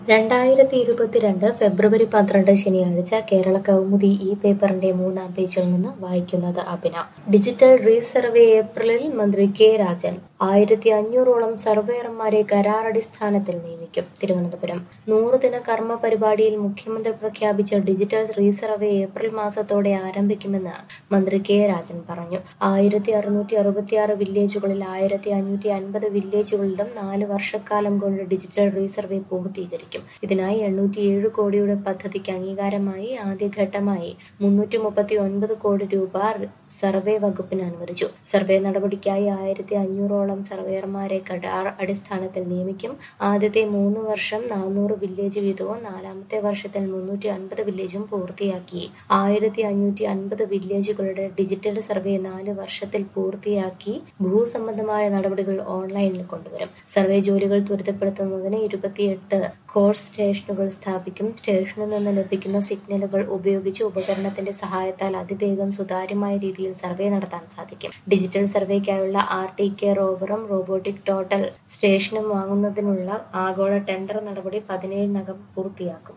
രണ്ടായിരത്തി ഇരുപത്തിരണ്ട് ഫെബ്രുവരി പന്ത്രണ്ട് ശനിയാഴ്ച കേരള കൗമുദി ഈ പേപ്പറിന്റെ മൂന്നാം പേജിൽ നിന്ന് വായിക്കുന്നത് അഭിന ഡിജിറ്റൽ റീസർവേ ഏപ്രിലിൽ മന്ത്രി കെ രാജൻ ആയിരത്തി അഞ്ഞൂറോളം സർവേയർമാരെ കരാറടിസ്ഥാനത്തിൽ നിയമിക്കും തിരുവനന്തപുരം നൂറ് ദിന കർമ്മ പരിപാടിയിൽ മുഖ്യമന്ത്രി പ്രഖ്യാപിച്ച ഡിജിറ്റൽ റീസർവേ ഏപ്രിൽ മാസത്തോടെ ആരംഭിക്കുമെന്ന് മന്ത്രി കെ രാജൻ പറഞ്ഞു ആയിരത്തി അറുന്നൂറ്റി അറുപത്തിയാറ് വില്ലേജുകളിൽ ആയിരത്തി അഞ്ഞൂറ്റി അൻപത് വില്ലേജുകളിലും നാല് വർഷക്കാലം കൊണ്ട് ഡിജിറ്റൽ റീസർവേ പൂർത്തീകരിക്കും ഇതിനായി എണ്ണൂറ്റിയേഴ് കോടിയുടെ പദ്ധതിക്ക് അംഗീകാരമായി ആദ്യഘട്ടമായി മുന്നൂറ്റി മുപ്പത്തി ഒൻപത് കോടി രൂപ സർവേ വകുപ്പിന് അനുവദിച്ചു സർവേ നടപടിക്കായി ആയിരത്തി അഞ്ഞൂറോളം സർവേയർമാരെ കരാർ അടിസ്ഥാനത്തിൽ നിയമിക്കും ആദ്യത്തെ മൂന്ന് വർഷം നാനൂറ് വില്ലേജ് വീതവും നാലാമത്തെ വർഷത്തിൽ മുന്നൂറ്റി അൻപത് വില്ലേജും പൂർത്തിയാക്കി ആയിരത്തി അഞ്ഞൂറ്റി അൻപത് വില്ലേജുകളുടെ ഡിജിറ്റൽ സർവേ നാല് വർഷത്തിൽ പൂർത്തിയാക്കി ഭൂസംബന്ധമായ നടപടികൾ ഓൺലൈനിൽ കൊണ്ടുവരും സർവേ ജോലികൾ ത്വരിതപ്പെടുത്തുന്നതിന് ഇരുപത്തിയെട്ട് കോർ സ്റ്റേഷനുകൾ സ്ഥാപിക്കും സ്റ്റേഷനിൽ നിന്ന് ലഭിക്കുന്ന സിഗ്നലുകൾ ഉപയോഗിച്ച് ഉപകരണത്തിന്റെ സഹായത്താൽ അതിവേഗം സുതാര്യമായ രീതിയിൽ സർവേ നടത്താൻ സാധിക്കും ഡിജിറ്റൽ സർവേക്കായുള്ള ആർ ടി കെ റോവറും റോബോട്ടിക് ടോട്ടൽ സ്റ്റേഷനും വാങ്ങുന്നതിനുള്ള ആഗോള ടെൻഡർ നടപടി പതിനേഴിനകം പൂർത്തിയാക്കും